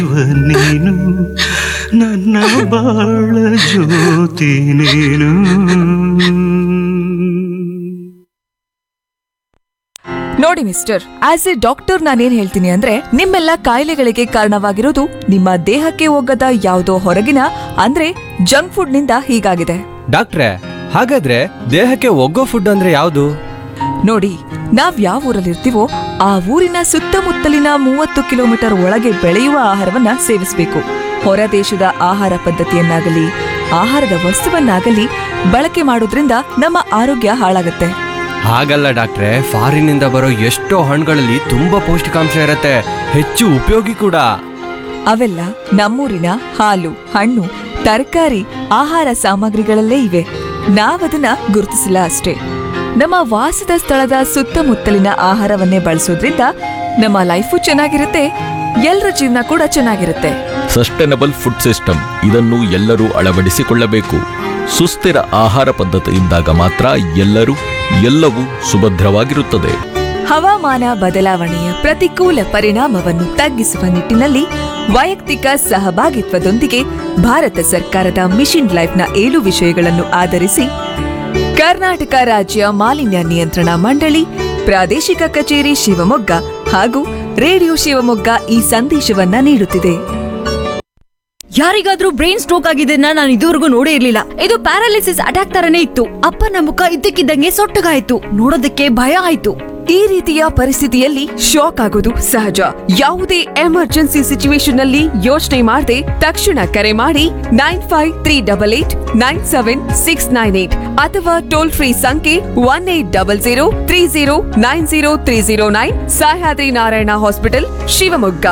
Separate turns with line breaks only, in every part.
ನೀನು ನನ್ನ ಬಾಳ ಜ್ಯೋತಿ ನೀನು
ನೋಡಿ ಮಿಸ್ಟರ್ ಆಸ್ ಎ ಡಾಕ್ಟರ್ ನಾನೇನ್ ಹೇಳ್ತೀನಿ ಅಂದ್ರೆ ನಿಮ್ಮೆಲ್ಲ ಕಾಯಿಲೆಗಳಿಗೆ ಕಾರಣವಾಗಿರೋದು ನಿಮ್ಮ ದೇಹಕ್ಕೆ ಹೋಗದ ಯಾವುದೋ ಹೊರಗಿನ ಅಂದ್ರೆ ಜಂಕ್ ಫುಡ್ ನಿಂದ ಹೀಗಾಗಿದೆ
ಡಾಕ್ಟ್ರೆ ಹಾಗಾದ್ರೆ ದೇಹಕ್ಕೆ ಒಗ್ಗೋ ಫುಡ್ ಅಂದ್ರೆ ಯಾವುದು
ನೋಡಿ ನಾವ್ ಯಾವ ಊರಲ್ಲಿರ್ತೀವೋ ಆ ಊರಿನ ಸುತ್ತಮುತ್ತಲಿನ ಮೂವತ್ತು ಕಿಲೋಮೀಟರ್ ಒಳಗೆ ಬೆಳೆಯುವ ಆಹಾರವನ್ನ ಸೇವಿಸಬೇಕು ಹೊರ ದೇಶದ ಆಹಾರ ಪದ್ಧತಿಯನ್ನಾಗಲಿ ಆಹಾರದ ವಸ್ತುವನ್ನಾಗಲಿ ಬಳಕೆ ಮಾಡೋದ್ರಿಂದ ನಮ್ಮ ಆರೋಗ್ಯ ಹಾಳಾಗುತ್ತೆ
ಹಾಗಲ್ಲ ಡಾಕ್ಟ್ರೆ ಫಾರಿನಿಂದ ಬರೋ ಎಷ್ಟೋ ಹಣ್ಣುಗಳಲ್ಲಿ ತುಂಬಾ ಪೌಷ್ಟಿಕಾಂಶ ಇರತ್ತೆ ಹೆಚ್ಚು ಉಪಯೋಗಿ ಕೂಡ
ಅವೆಲ್ಲ ನಮ್ಮೂರಿನ ಹಾಲು ಹಣ್ಣು ತರಕಾರಿ ಆಹಾರ ಸಾಮಗ್ರಿಗಳಲ್ಲೇ ಇವೆ ನಾವದನ್ನ ಗುರುತಿಸಿಲ್ಲ ಅಷ್ಟೇ ನಮ್ಮ ವಾಸದ ಸ್ಥಳದ ಸುತ್ತಮುತ್ತಲಿನ ಆಹಾರವನ್ನೇ ಬಳಸೋದ್ರಿಂದ ನಮ್ಮ ಲೈಫು ಚೆನ್ನಾಗಿರುತ್ತೆ ಎಲ್ಲರ ಜೀವನ ಕೂಡ ಚೆನ್ನಾಗಿರುತ್ತೆ
ಸಸ್ಟೈನಬಲ್ ಫುಡ್ ಸಿಸ್ಟಮ್ ಇದನ್ನು ಎಲ್ಲರೂ ಅಳವಡಿಸಿಕೊಳ್ಳಬೇಕು ಸುಸ್ಥಿರ ಆಹಾರ ಪದ್ಧತಿ ಇದ್ದಾಗ ಮಾತ್ರ ಎಲ್ಲರೂ ಎಲ್ಲವೂ ಸುಭದ್ರವಾಗಿರುತ್ತದೆ
ಹವಾಮಾನ ಬದಲಾವಣೆಯ ಪ್ರತಿಕೂಲ ಪರಿಣಾಮವನ್ನು ತಗ್ಗಿಸುವ ನಿಟ್ಟಿನಲ್ಲಿ ವೈಯಕ್ತಿಕ ಸಹಭಾಗಿತ್ವದೊಂದಿಗೆ ಭಾರತ ಸರ್ಕಾರದ ಮಿಷನ್ ಲೈಫ್ನ ಏಳು ವಿಷಯಗಳನ್ನು ಆಧರಿಸಿ ಕರ್ನಾಟಕ ರಾಜ್ಯ ಮಾಲಿನ್ಯ ನಿಯಂತ್ರಣ ಮಂಡಳಿ ಪ್ರಾದೇಶಿಕ ಕಚೇರಿ ಶಿವಮೊಗ್ಗ ಹಾಗೂ ರೇಡಿಯೋ ಶಿವಮೊಗ್ಗ ಈ ಸಂದೇಶವನ್ನ ನೀಡುತ್ತಿದೆ
ಯಾರಿಗಾದ್ರೂ ಬ್ರೈನ್ ಸ್ಟ್ರೋಕ್ ಆಗಿದ್ದನ್ನ ನಾನು ಇದುವರೆಗೂ ನೋಡೇ ಇರ್ಲಿಲ್ಲ ಇದು ಪ್ಯಾರಾಲಿಸಿಸ್ ಅಟ್ಯಾಕ್ ತರನೇ ಇತ್ತು ಅಪ್ಪನ ಮುಖ ಇದ್ದಕ್ಕಿದ್ದಂಗೆ ಸೊಟ್ಟಗಾಯ್ತು ನೋಡೋದಕ್ಕೆ ಭಯ ಆಯ್ತು
ಈ ರೀತಿಯ ಪರಿಸ್ಥಿತಿಯಲ್ಲಿ ಶಾಕ್ ಆಗೋದು ಸಹಜ ಯಾವುದೇ ಎಮರ್ಜೆನ್ಸಿ ಸಿಚುವೇಶನ್ ಅಲ್ಲಿ ಯೋಚನೆ ಮಾಡದೆ ತಕ್ಷಣ ಕರೆ ಮಾಡಿ nine five three double eight nine seven six nine eight ಅಥವಾ ಟೋಲ್ ಫ್ರೀ ಸಂಖ್ಯೆ one eight double zero three zero nine zero three zero nine Sahyadri Narayana hospital Shivamogga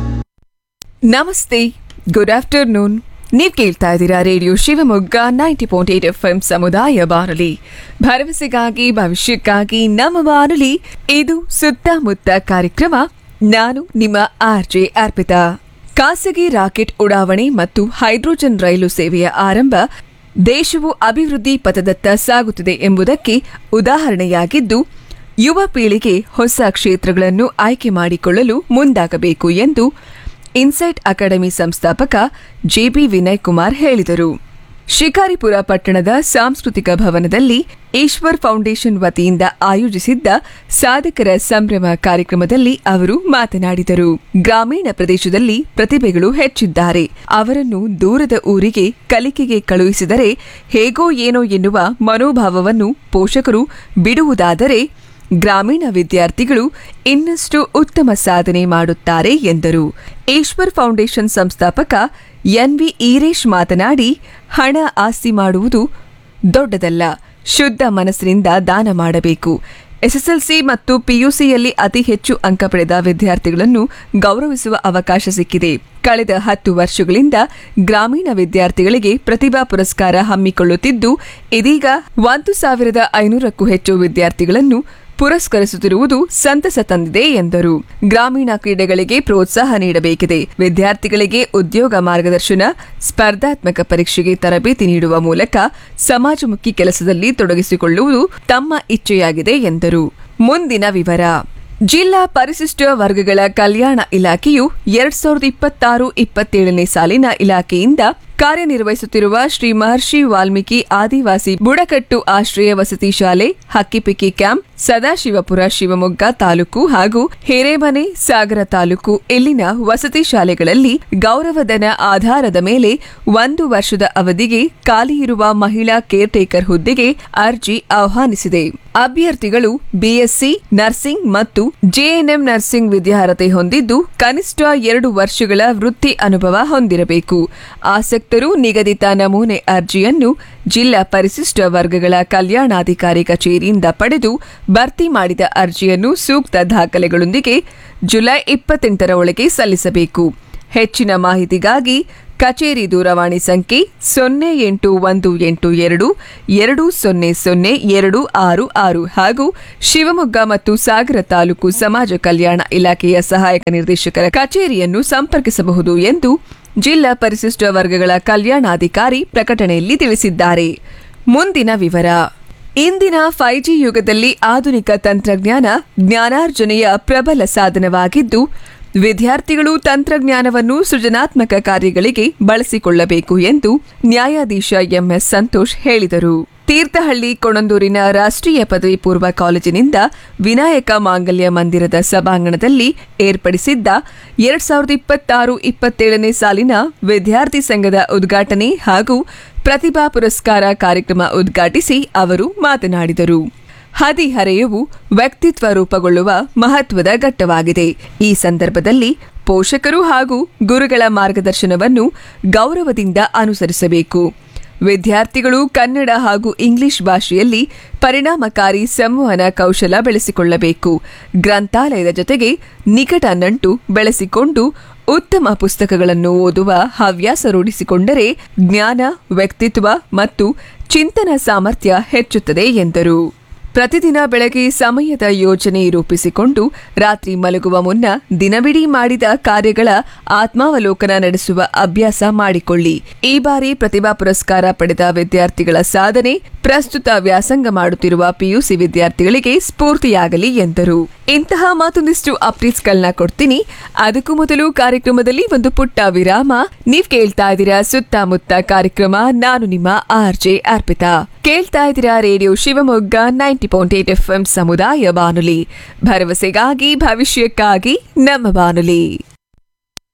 ನಮಸ್ತೆ ಗುಡ್ ಆಫ್ಟರ್ನೂನ್ ನೀವ್ ಕೇಳ್ತಾ ಇದ್ದೀರಾ radio Shivamogga ninety point eight F M ಸಮುದಾಯ ಬಾನುಲಿ ಭರವಸೆಗಾಗಿ ಭವಿಷ್ಯಕ್ಕಾಗಿ ನಮ್ಮ ಬಾನುಲಿ ಇದು ಸುತ್ತಮುತ್ತ ಕಾರ್ಯಕ್ರಮ ನಾನು ನಿಮ್ಮ ಆರ್ ಜೆ ಅರ್ಪಿತಾ ಖಾಸಗಿ ರಾಕೆಟ್ ಉಡಾವಣೆ ಮತ್ತು ಹೈಡ್ರೋಜನ್ ರೈಲು ಸೇವೆಯ ಆರಂಭ ದೇಶವು ಅಭಿವೃದ್ಧಿ ಪಥದತ್ತ ಸಾಗುತ್ತಿದೆ ಎಂಬುದಕ್ಕೆ ಉದಾಹರಣೆಯಾಗಿದ್ದು ಯುವ ಪೀಳಿಗೆ ಹೊಸ ಕ್ಷೇತ್ರಗಳನ್ನು ಆಯ್ಕೆ ಮಾಡಿಕೊಳ್ಳಲು ಮುಂದಾಗಬೇಕು ಎಂದು ಇನ್ಸೈಟ್ ಅಕಾಡೆಮಿ ಸಂಸ್ಥಾಪಕ ಜೆಬಿ ವಿನಯ್ ಕುಮಾರ್ ಹೇಳಿದರು ಶಿಕಾರಿಪುರ ಪಟ್ಟಣದ ಸಾಂಸ್ಕೃತಿಕ ಭವನದಲ್ಲಿ ಈಶ್ವರ್ ಫೌಂಡೇಶನ್ ವತಿಯಿಂದ ಆಯೋಜಿಸಿದ್ದ ಸಾಧಕರ ಸಂಭ್ರಮ ಕಾರ್ಯಕ್ರಮದಲ್ಲಿ ಅವರು ಮಾತನಾಡಿದರು ಗ್ರಾಮೀಣ ಪ್ರದೇಶದಲ್ಲಿ ಪ್ರತಿಭೆಗಳು ಹೆಚ್ಚಿದ್ದಾರೆ ಅವರನ್ನು ದೂರದ ಊರಿಗೆ ಕಲಿಕೆಗೆ ಕಳುಹಿಸಿದರೆ ಹೇಗೋ ಏನೋ ಎನ್ನುವ ಮನೋಭಾವವನ್ನು ಪೋಷಕರು ಬಿಡುವುದಾದರೆ ಗ್ರಾಮೀಣ ವಿದ್ಯಾರ್ಥಿಗಳು ಇನ್ನಷ್ಟು ಉತ್ತಮ ಸಾಧನೆ ಮಾಡುತ್ತಾರೆ ಎಂದರು ಈಶ್ವರ್ ಫೌಂಡೇಶನ್ ಸಂಸ್ಥಾಪಕ ಎನ್ವಿ ಈರೇಶ್ ಮಾತನಾಡಿ ಹಣ ಆಸ್ತಿ ಮಾಡುವುದು ದೊಡ್ಡದಲ್ಲ ಶುದ್ಧ ಮನಸ್ಸಿನಿಂದ ದಾನ ಮಾಡಬೇಕು ಎಸ್ಎಸ್ಎಲ್ಸಿ ಮತ್ತು ಪಿಯುಸಿಯಲ್ಲಿ ಅತಿ ಹೆಚ್ಚು ಅಂಕ ಪಡೆದ ವಿದ್ಯಾರ್ಥಿಗಳನ್ನು ಗೌರವಿಸುವ ಅವಕಾಶ ಸಿಕ್ಕಿದೆ ಕಳೆದ ಹತ್ತು ವರ್ಷಗಳಿಂದ ಗ್ರಾಮೀಣ ವಿದ್ಯಾರ್ಥಿಗಳಿಗೆ ಪ್ರತಿಭಾ ಪುರಸ್ಕಾರ ಹಮ್ಮಿಕೊಳ್ಳುತ್ತಿದ್ದು ಇದೀಗ ಒಂದು ಸಾವಿರದ ಐನೂರಕ್ಕೂ ಹೆಚ್ಚು ವಿದ್ಯಾರ್ಥಿಗಳನ್ನು ಪುರಸ್ಕರಿಸುತ್ತಿರುವುದು ಸಂತಸ ತಂದಿದೆ ಎಂದರು ಗ್ರಾಮೀಣ ಕ್ರೀಡೆಗಳಿಗೆ ಪ್ರೋತ್ಸಾಹ ನೀಡಬೇಕಿದೆ ವಿದ್ಯಾರ್ಥಿಗಳಿಗೆ ಉದ್ಯೋಗ ಮಾರ್ಗದರ್ಶನ ಸ್ಪರ್ಧಾತ್ಮಕ ಪರೀಕ್ಷೆಗೆ ತರಬೇತಿ ನೀಡುವ ಮೂಲಕ ಸಮಾಜಮುಖಿ ಕೆಲಸದಲ್ಲಿ ತೊಡಗಿಸಿಕೊಳ್ಳುವುದು ತಮ್ಮ ಇಚ್ಛೆಯಾಗಿದೆ ಎಂದರು ಮುಂದಿನ ವಿವರ ಜಿಲ್ಲಾ ಪರಿಶಿಷ್ಟ ವರ್ಗಗಳ ಕಲ್ಯಾಣ ಇಲಾಖೆಯು ಎರಡ್ ಸಾವಿರದ ಇಪ್ಪತ್ತಾರು ಇಪ್ಪತ್ತೇಳನೇ ಸಾಲಿನ ಇಲಾಖೆಯಿಂದ ಕಾರ್ಯನಿರ್ವಹಿಸುತ್ತಿರುವ ಶ್ರೀ ಮಹರ್ಷಿ ವಾಲ್ಮೀಕಿ ಆದಿವಾಸಿ ಬುಡಕಟ್ಟು ಆಶ್ರಯ ವಸತಿ ಶಾಲೆ ಹಕ್ಕಿಪಿಕ್ಕಿ ಕ್ಯಾಂಪ್ ಸದಾಶಿವಪುರ ಶಿವಮೊಗ್ಗ ತಾಲೂಕು ಹಾಗೂ ಹಿರೇಮನೆ ಸಾಗರ ತಾಲೂಕು ಇಲ್ಲಿನ ವಸತಿ ಶಾಲೆಗಳಲ್ಲಿ ಗೌರವಧನ ಆಧಾರದ ಮೇಲೆ ಒಂದು ವರ್ಷದ ಅವಧಿಗೆ ಖಾಲಿ ಇರುವ ಮಹಿಳಾ ಕೇರ್ ಟೇಕರ್ ಹುದ್ದೆಗೆ ಅರ್ಜಿ ಆಹ್ವಾನಿಸಿದೆ ಅಭ್ಯರ್ಥಿಗಳು ಬಿಎಸ್ಸಿ ನರ್ಸಿಂಗ್ ಮತ್ತು ಜೆಎನ್ಎಂ ನರ್ಸಿಂಗ್ ವಿದ್ಯಾರ್ಹತೆ ಹೊಂದಿದ್ದು ಕನಿಷ್ಠ ಎರಡು ವರ್ಷಗಳ ವೃತ್ತಿ ಅನುಭವ ಹೊಂದಿರಬೇಕು ಆಸಕ್ತರು ನಿಗದಿತ ನಮೂನೆ ಅರ್ಜಿಯನ್ನು ಜಿಲ್ಲಾ ಪರಿಶಿಷ್ಟ ವರ್ಗಗಳ ಕಲ್ಯಾಣಾಧಿಕಾರಿ ಕಚೇರಿಯಿಂದ ಪಡೆದು ಭರ್ತಿ ಮಾಡಿದ ಅರ್ಜಿಯನ್ನು ಸೂಕ್ತ ದಾಖಲೆಗಳೊಂದಿಗೆ ಜುಲೈ ಇಪ್ಪತ್ತೆಂಟರ ಒಳಗೆ ಸಲ್ಲಿಸಬೇಕು ಹೆಚ್ಚಿನ ಮಾಹಿತಿಗಾಗಿ ಕಚೇರಿ ದೂರವಾಣಿ ಸಂಖ್ಯೆ ಸೊನ್ನೆ ಎಂಟು ಒಂದು ಎಂಟು ಎರಡು ಎರಡು ಸೊನ್ನೆ ಸೊನ್ನೆ ಎರಡು ಆರು ಆರು ಹಾಗೂ ಶಿವಮೊಗ್ಗ ಮತ್ತು ಸಾಗರ ತಾಲೂಕು ಸಮಾಜ ಕಲ್ಯಾಣ ಇಲಾಖೆಯ ಸಹಾಯಕ ನಿರ್ದೇಶಕರ ಕಚೇರಿಯನ್ನು ಸಂಪರ್ಕಿಸಬಹುದು ಎಂದು ಜಿಲ್ಲಾ ಪರಿಶಿಷ್ಟ ವರ್ಗಗಳ ಕಲ್ಯಾಣಾಧಿಕಾರಿ ಪ್ರಕಟಣೆಯಲ್ಲಿ ತಿಳಿಸಿದ್ದಾರೆ ಮುಂದಿನ ವಿವರ ಇಂದಿನ ಫೈವ್ ಜಿ ಯುಗದಲ್ಲಿ ಆಧುನಿಕ ತಂತ್ರಜ್ಞಾನ ಜ್ಞಾನಾರ್ಜನೆಯ ಪ್ರಬಲ ಸಾಧನವಾಗಿದ್ದು ವಿದ್ಯಾರ್ಥಿಗಳು ತಂತ್ರಜ್ಞಾನವನ್ನು ಸೃಜನಾತ್ಮಕ ಕಾರ್ಯಗಳಿಗೆ ಬಳಸಿಕೊಳ್ಳಬೇಕು ಎಂದು ನ್ಯಾಯಾಧೀಶ ಎಂಎಸ್ ಸಂತೋಷ್ ಹೇಳಿದರು ತೀರ್ಥಹಳ್ಳಿ ಕೊಣಂದೂರಿನ ರಾಷ್ಟ್ರೀಯ ಪದವಿ ಪೂರ್ವ ಕಾಲೇಜಿನಿಂದ ವಿನಾಯಕ ಮಾಂಗಲ್ಯ ಮಂದಿರದ ಸಭಾಂಗಣದಲ್ಲಿ ಏರ್ಪಡಿಸಿದ್ದ ಎರಡ್ ಸಾವಿರದ ಇಪ್ಪತ್ತಾರು ಇಪ್ಪತ್ತೇಳನೇ ಸಾಲಿನ ವಿದ್ಯಾರ್ಥಿ ಸಂಘದ ಉದ್ಘಾಟನೆ ಹಾಗೂ ಪ್ರತಿಭಾ ಪುರಸ್ಕಾರ ಕಾರ್ಯಕ್ರಮ ಉದ್ಘಾಟಿಸಿ ಅವರು ಮಾತನಾಡಿದರು ಹದಿಹರೆಯವು ವ್ಯಕ್ತಿತ್ವ ರೂಪುಗೊಳ್ಳುವ ಮಹತ್ವದ ಘಟ್ಟವಾಗಿದೆ ಈ ಸಂದರ್ಭದಲ್ಲಿ ಪೋಷಕರು ಹಾಗೂ ಗುರುಗಳ ಮಾರ್ಗದರ್ಶನವನ್ನು ಗೌರವದಿಂದ ಅನುಸರಿಸಬೇಕು ವಿದ್ಯಾರ್ಥಿಗಳು ಕನ್ನಡ ಹಾಗೂ ಇಂಗ್ಲಿಷ್ ಭಾಷೆಯಲ್ಲಿ ಪರಿಣಾಮಕಾರಿ ಸಂವಹನ ಕೌಶಲ ಬೆಳೆಸಿಕೊಳ್ಳಬೇಕು ಗ್ರಂಥಾಲಯದ ಜೊತೆಗೆ ನಿಕಟ ನಂಟು ಬೆಳೆಸಿಕೊಂಡು ಉತ್ತಮ ಪುಸ್ತಕಗಳನ್ನು ಓದುವ ಹವ್ಯಾಸ ರೂಢಿಸಿಕೊಂಡರೆ ಜ್ಞಾನ ವ್ಯಕ್ತಿತ್ವ ಮತ್ತು ಚಿಂತನ ಸಾಮರ್ಥ್ಯ ಹೆಚ್ಚುತ್ತದೆ ಎಂದರು ಪ್ರತಿದಿನ ಬೆಳಗ್ಗೆ ಸಮಯದ ಯೋಜನೆ ರೂಪಿಸಿಕೊಂಡು ರಾತ್ರಿ ಮಲಗುವ ಮುನ್ನ ದಿನವಿಡೀ ಮಾಡಿದ ಕಾರ್ಯಗಳ ಆತ್ಮಾವಲೋಕನ ನಡೆಸುವ ಅಭ್ಯಾಸ ಮಾಡಿಕೊಳ್ಳಿ ಈ ಬಾರಿ ಪ್ರತಿಭಾ ಪುರಸ್ಕಾರ ಪಡೆದ ವಿದ್ಯಾರ್ಥಿಗಳ ಸಾಧನೆ ಪ್ರಸ್ತುತ ವ್ಯಾಸಂಗ ಮಾಡುತ್ತಿರುವ ಪಿಯುಸಿ ವಿದ್ಯಾರ್ಥಿಗಳಿಗೆ ಸ್ಫೂರ್ತಿಯಾಗಲಿ ಎಂದರು ಇಂತಹ ಮತ್ತೊಂದಿಷ್ಟು ಅಪ್ಡೇಟ್ಸ್ಗಳನ್ನ ಕೊಡ್ತೀನಿ ಅದಕ್ಕೂ ಮೊದಲು ಕಾರ್ಯಕ್ರಮದಲ್ಲಿ ಒಂದು ಪುಟ್ಟ ವಿರಾಮ ನೀವ್ ಕೇಳ್ತಾ ಇದ್ದೀರಾ ಸುತ್ತಮುತ್ತ ಕಾರ್ಯಕ್ರಮ ನಾನು ನಿಮ್ಮ ಆರ್ ಜೆ ಅರ್ಪಿತಾ ಕೇಳ್ತಾ ಇದ್ದೀರಾ radio Shivamogga ninety point eight F ಸಮುದಾಯ ಬಾನುಲಿ ಭರವಸೆಗಾಗಿ ಭವಿಷ್ಯಕ್ಕಾಗಿ ನಮ್ಮ ಬಾನುಲಿ